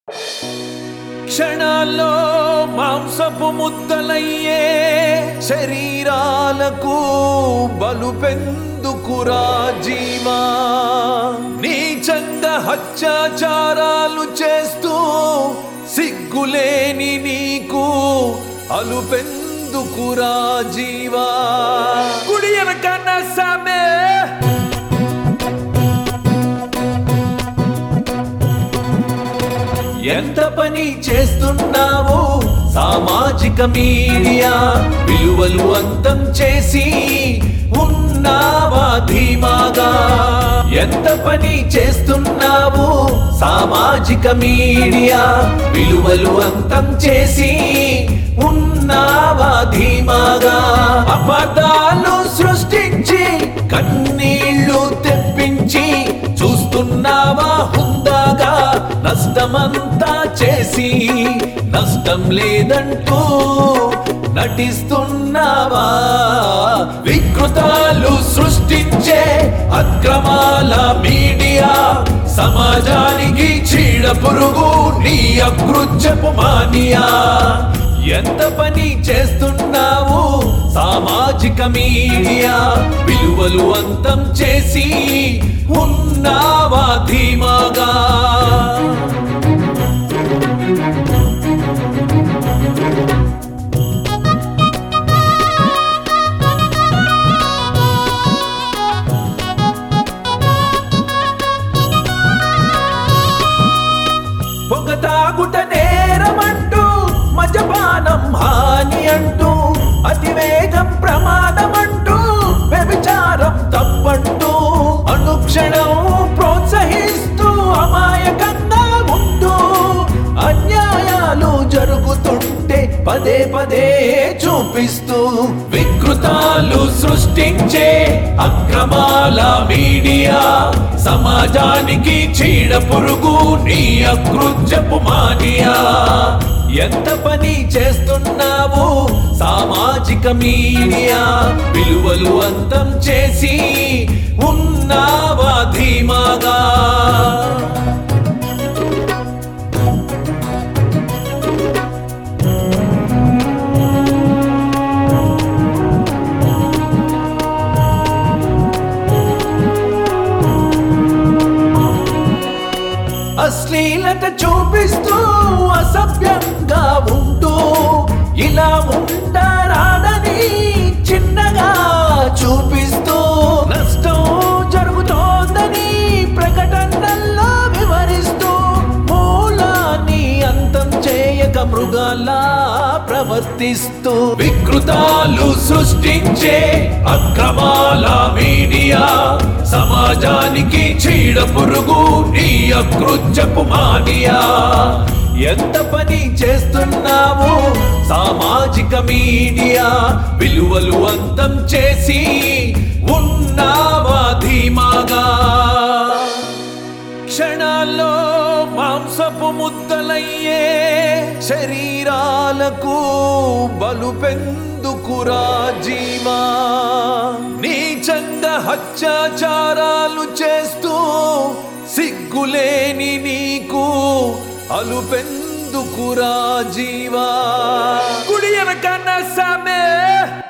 క్షణాల్లో మాంసపు ముద్దలయ్యే శరీరాలకు బలుపెందుకురా జీవా నీచంగా హత్యాచారాలు చేస్తూ సిగ్గులేని నీకు అలుపెందుకురా జీవా కుడి వెనకన్న సామే ఎంత పని చేస్తున్నావు సామాజిక మీడియా విలువలు అంతం చేసి ఉన్నావా ధీమాగా ఎంత పని చేస్తున్నావు సామాజిక మీడియా విలువలు అంతం చేసి ఉన్నావా ధీమాగా అబద్ధాలు సృష్టించి కన్నీళ్లు తెప్పించి చూస్తున్నావా హుందాగా నష్టమంతా చేసి నష్టం లేదంటూ నటిస్తున్నావా వికృతాలు సృష్టించే అక్రమాల మీడియా సమాజానికి చీడ పురుగు నీ అకృత్యపు మానియా ఎంత పని చేస్తున్నావు సామాజిక మీడియా విలువలు అంతం చేసి ఉన్నావా ధీమాగా పొగ తాగుట నేరమంటూ మద్యపానం హాని అంటూ అతివేగం ప్రమాదమంటూ వ్యభిచారం తప్పంటూ అనుక్షణం ప్రోత్సహిస్తూ అమాయకంగా ఉంటూ అన్యాయాలు జరుగుతుంటే పదే పదే చూపిస్తూ వికృతాలు సృష్టించే అక్రమాల మీడియా సమాజానికి చీడ పురుగు నీ అకృత్యపు మానియా ఎంత పని చేస్తున్నావు సామాజిక మీడియా విలువలు అంతం చేసి ఉన్నావా ధీమాగా అశ్లీలత చూపిస్తూ అసభ్యంగా ఉంటూ ఇలా ఉండరాదని చిన్నగా చూపిస్తూ నష్టం జరుగుతోందని ప్రకటనల్లో వివరిస్తూ మూలాన్ని అంతం చేయక మృగాల్లా ప్రవర్తిస్తూ వికృతాలు సృష్టించే అక్రమాల మీడియా సమాజానికి చీడ పురుగు నీ అకృత్యపు మానియా ఎంత పని చేస్తున్నావు సామాజిక మీడియా విలువలు అంతం చేసి ఉన్నావా ధీమాగా క్షణాల్లో మాంసపు ముద్దలయ్యే శరీరాలకు బలుపెందుకురా జీవా నీచంగా హత్యాచారాలు చేస్తూ సిగ్గులేని నీకు అలుపెందుకురా జీవా కుడి వెనకన్న సామే